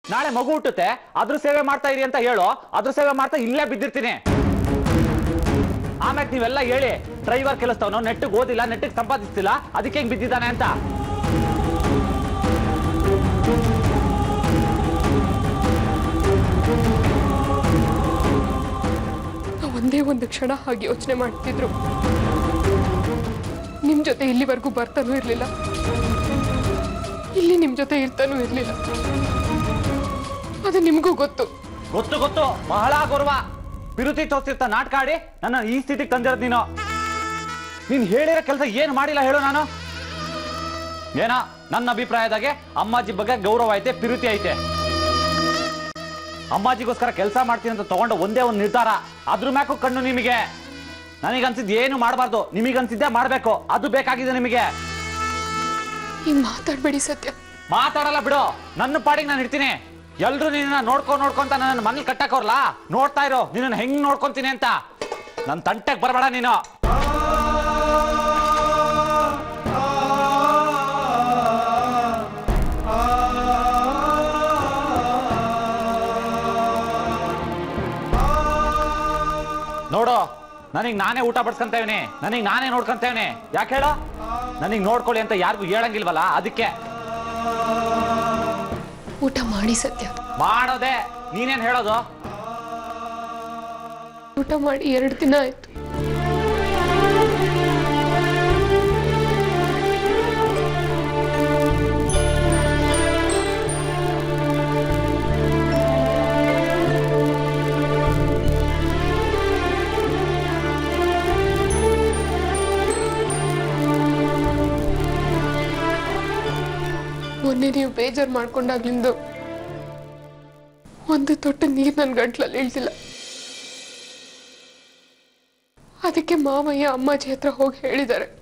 ನಾಳೆ ಮಗು ಹುಟ್ಟುತ್ತೆ ಅದ್ರ ಸೇವೆ ಮಾಡ್ತಾ ಇರಿ ಅಂತ ಹೇಳು ಅದ್ರ ಸೇವೆ ಮಾಡ್ತಾ ಇಲ್ಲೇ ಬಿದ್ದಿರ್ತೀನಿ ಆಮ್ಯಾಗ ನೀವೆಲ್ಲ ಹೇಳಿ ಡ್ರೈವರ್ ಕೆಲಸದವನು ನೆಟ್ಟಿಗೆ ಓದಿಲ್ಲ ನೆಟ್ಟಿಗೆ ಸಂಪಾದಿಸ್ತಿಲ್ಲ ಅದಕ್ಕೆ ಹೆಂಗ್ ಬಿದ್ದಿದ್ದಾನೆ ಅಂತ ನಾವ್ ಒಂದೇ ಒಂದು ಕ್ಷಣ ಹಾಗೆ ಯೋಚನೆ ಮಾಡ್ತಿದ್ರು ನಿಮ್ ಜೊತೆ ಇಲ್ಲಿವರೆಗೂ ಬರ್ತಾನೂ ಇರ್ಲಿಲ್ಲ ಇಲ್ಲಿ ನಿಮ್ ಜೊತೆ ಇರ್ತಾನೂ ಇರ್ಲಿಲ್ಲ ಅದು ನಿಮ್ಗೂ ಗೊತ್ತು ಗೊತ್ತು ಗೊತ್ತು ಬಹಳ ಗೌರವ ಬಿರುತಿ ತೋರಿಸಿರ್ತ ನಾಟಕ ಆಡಿ ನನ್ನ ಈ ಸ್ಥಿತಿಗೆ ತಂದಿರೋದು ನೀನು ನೀನ್ ಹೇಳಿರೋ ಕೆಲಸ ಏನು ಮಾಡಿಲ್ಲ ಹೇಳು ನಾನು ಏನೋ ನನ್ನ ಅಭಿಪ್ರಾಯದಾಗೆ ಅಮ್ಮಾಜಿ ಬಗ್ಗೆ ಗೌರವ ಐತೆ ಪಿರುತಿ ಐತೆ ಅಮ್ಮಾಜಿಗೋಸ್ಕರ ಕೆಲಸ ಮಾಡ್ತೀನಿ ಅಂತ ತಗೊಂಡ ಒಂದೇ ಒಂದು ನಿರ್ಧಾರ ಅದ್ರ ಮ್ಯಾಕು ಕಣ್ಣು ನಿಮಗೆ ನನಗನ್ಸಿದ್ ಏನು ಮಾಡಬಾರ್ದು ನಿಮಗನ್ಸಿದ್ದೆ ಮಾಡಬೇಕು ಅದು ಬೇಕಾಗಿದೆ ನಿಮಗೆ ಹಿಂಗ್ ಮಾತಾಡ್ಬೇಡಿ ಸತ್ಯ ಮಾತಾಡಲ್ಲ ಬಿಡು ನನ್ನ ಪಾಡಿಗೆ ನಾನು ಇರ್ತೀನಿ ಎಲ್ರು ನಿನ್ನ ನೋಡ್ಕೊ ನೋಡ್ಕೊಂತ ನನ್ನ ಮನೇಲಿ ಕಟ್ಟಕೋರ್ಲಾ ನೋಡ್ತಾ ಇರೋ ನಿನ್ನ ಹೆಂಗ್ ನೋಡ್ಕೊಂತೀನಿ ಅಂತ ನನ್ನ ತಂಟೆಗೆ ಬರಬೇಡ ನೀನು ನೋಡು ನನಗೆ ನಾನೇ ಊಟ ಬಡ್ಸ್ಕೊಂತೇವನಿ ನನಗೆ ನಾನೇ ನೋಡ್ಕೊಂತೇವನಿ ಯಾಕೆ ಹೇಳು ನನಗೆ ನೋಡ್ಕೊಳ್ಳಿ ಅಂತ ಯಾರಿಗೂ ಹೇಳಂಗಿಲ್ವಲ್ಲ ಅದಕ್ಕೆ ಊಟ ಮಾಡಿ ಸತ್ಯ ಮಾಡೋದೆ ನೀನೇನ್ ಹೇಳೋದು ಊಟ ಮಾಡಿ ಎರಡು ದಿನ ಆಯ್ತು ಮೊನ್ನೆ ನೀವು ಬೇಜಾರು ಮಾಡ್ಕೊಂಡಾಗ್ಲಿಂದ ಒಂದು ತೊಟ್ಟು ನೀರು ನನ್ನ ಗಂಟ್ಲಲ್ಲಿ ಇಳ್ದಿಲ್ಲ ಅದಕ್ಕೆ ಮಾವಯ್ಯ ಅಮ್ಮಾಜಿ ಹತ್ರ ಹೋಗಿ ಹೇಳಿದ್ದಾರೆ